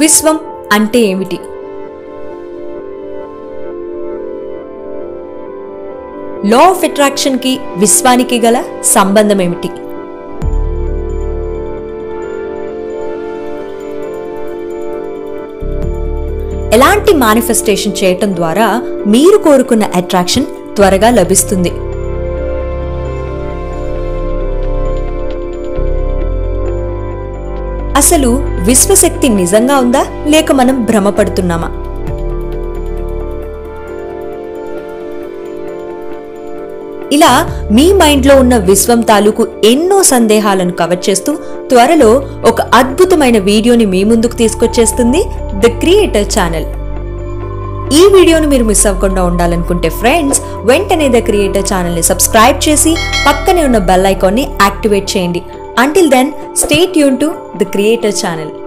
విశ్వం అంటే ఏమిటి law of attraction కి విశ్వానికి గల సంబంధం ఏమిటి ఎలాంటి మేనిఫెస్టేషన్ చేయటం ద్వారా మీరు కోరుకున్న అట్రాక్షన్ త్వరగా లభిస్తుంది అసలు విశ్వశక్తి నిజంగా ఉందా లేక మనం భ్రమపడుతున్నామా ఇలా మీ మైండ్లో ఉన్న విశ్వం తాలూకు ఎన్నో సందేహాలను కవర్ చేస్తూ త్వరలో ఒక అద్భుతమైన వీడియోని మీ ముందుకు తీసుకొచ్చేస్తుంది ద క్రియేటర్ ఛానల్ ఈ వీడియోను మీరు మిస్ అవ్వకుండా ఉండాలనుకుంటే ఫ్రెండ్స్ వెంటనే ద క్రియేటర్ ఛానల్ని సబ్స్క్రైబ్ చేసి పక్కనే ఉన్న బెల్ ఐకాన్ని యాక్టివేట్ చేయండి until then stay tuned to the creator channel